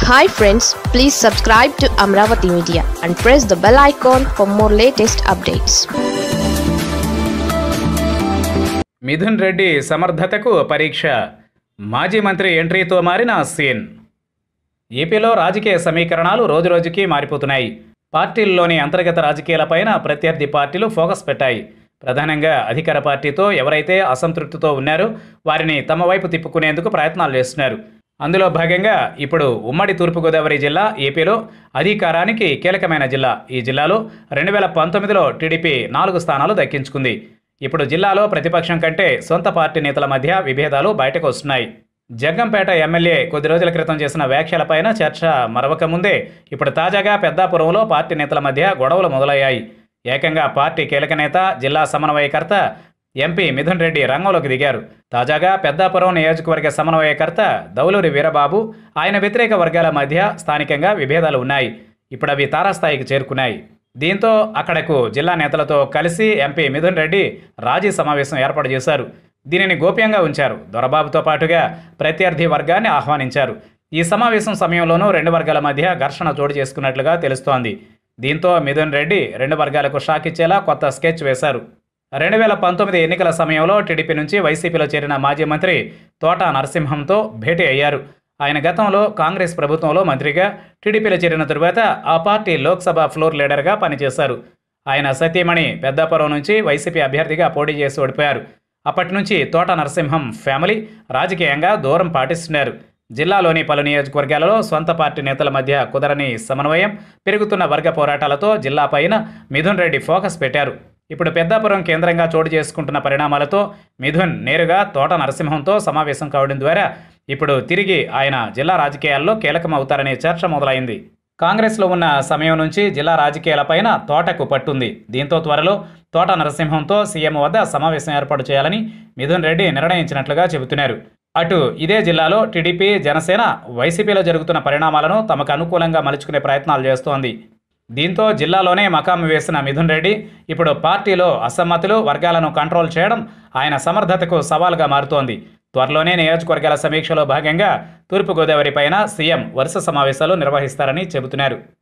hi friends please subscribe to Amaravati media and press the bell icon for more latest updates Mithun Reddy సమర్థతకు పరీక్ష మాజీ మంత్రి ఎంట్రీతో మారిన సీన్ ఏపీలో రాజకీయ సమీకరణాలు రోజురోజుకి మారిపోతున్నాయి పార్టీల్లోని అంతర్గత రాజకీయాలపైన ప్రత్యర్థి పార్టీలు ఫోకస్ పెట్టాయి ప్రధానంగా అధికార పార్టీతో ఎవరైతే అసంతృప్తితో ఉన్నారో వారిని తమ వైపు తిప్పుకునేందుకు ప్రయత్నాలు చేస్తున్నారు అందులో భాగంగా ఇప్పుడు ఉమ్మడి తూర్పుగోదావరి జిల్లా ఏపీలో అధికారానికి కీలకమైన జిల్లా ఈ జిల్లాలో రెండు వేల పంతొమ్మిదిలో టీడీపీ నాలుగు స్థానాలు దక్కించుకుంది ఇప్పుడు జిల్లాలో ప్రతిపక్షం కంటే సొంత పార్టీ నేతల మధ్య విభేదాలు బయటకు వస్తున్నాయి జగ్గంపేట ఎమ్మెల్యే కొద్ది రోజుల క్రితం చేసిన వ్యాఖ్యలపైన చర్చ మరవక ముందే ఇప్పుడు తాజాగా పెద్దాపురంలో పార్టీ నేతల మధ్య గొడవలు మొదలయ్యాయి ఏకంగా పార్టీ కీలక నేత జిల్లా సమన్వయకర్త ఎంపీ మిథున్ రెడ్డి రంగంలోకి దిగారు తాజాగా పెద్దాపురం నియోజకవర్గ సమన్వయకర్త దౌలూరి వీరబాబు ఆయన వ్యతిరేక వర్గాల మధ్య స్థానికంగా విభేదాలు ఉన్నాయి ఇప్పుడు అవి తారాస్థాయికి చేరుకున్నాయి దీంతో అక్కడకు జిల్లా నేతలతో కలిసి ఎంపీ మిథున్ రెడ్డి రాజీ సమావేశం ఏర్పాటు చేశారు దీనిని గోప్యంగా ఉంచారు దొరబాబుతో పాటుగా ప్రత్యర్థి వర్గాన్ని ఆహ్వానించారు ఈ సమావేశం సమయంలోనూ రెండు వర్గాల మధ్య ఘర్షణ చోటు చేసుకున్నట్లుగా తెలుస్తోంది దీంతో మిథున్ రెడ్డి రెండు వర్గాలకు షాక్ ఇచ్చేలా కొత్త స్కెచ్ వేశారు రెండు వేల పంతొమ్మిది ఎన్నికల సమయంలో టీడీపీ నుంచి వైసీపీలో చేరిన మాజీ మంత్రి తోట నరసింహంతో భేటీ అయ్యారు ఆయన గతంలో కాంగ్రెస్ ప్రభుత్వంలో మంత్రిగా టీడీపీలో చేరిన తరువాత ఆ పార్టీ లోక్సభ ఫ్లోర్ లీడర్గా పనిచేశారు ఆయన సతీమణి పెద్దాపురం నుంచి వైసీపీ అభ్యర్థిగా పోటీ చేసి ఓడిపోయారు అప్పటి నుంచి తోట నరసింహం ఫ్యామిలీ రాజకీయంగా దూరం పాటిస్తున్నారు జిల్లాలోని పలు నియోజకవర్గాలలో సొంత పార్టీ నేతల మధ్య కుదరని సమన్వయం పెరుగుతున్న వర్గ పోరాటాలతో జిల్లా పైన మిథున్ రెడ్డి ఫోకస్ పెట్టారు ఇప్పుడు పెద్దాపురం కేంద్రంగా చోటు చేసుకుంటున్న పరిణామాలతో మిథున్ నేరుగా తోట నరసింహంతో సమావేశం కావడం ద్వారా ఇప్పుడు తిరిగి ఆయన జిల్లా రాజకీయాల్లో కీలకమవుతారనే చర్చ మొదలైంది కాంగ్రెస్లో ఉన్న సమయం నుంచి జిల్లా రాజకీయాలపైన తోటకు పట్టుంది దీంతో త్వరలో తోట నరసింహంతో సీఎం వద్ద సమావేశం ఏర్పాటు చేయాలని మిథున్ రెడ్డి నిర్ణయించినట్లుగా చెబుతున్నారు అటు ఇదే జిల్లాలో టీడీపీ జనసేన వైసీపీలో జరుగుతున్న పరిణామాలను తమకు అనుకూలంగా మలుచుకునే ప్రయత్నాలు చేస్తోంది దీంతో జిల్లాలోనే మకాము వేసిన మిథున్ రెడ్డి ఇప్పుడు పార్టీలో అసమ్మతులు వర్గాలను కంట్రోల్ చేయడం ఆయన సమర్థతకు సవాల్గా మారుతోంది త్వరలోనే నియోజకవర్గాల సమీక్షలో భాగంగా తూర్పుగోదావరి పైన సీఎం వరుస సమావేశాలు నిర్వహిస్తారని చెబుతున్నారు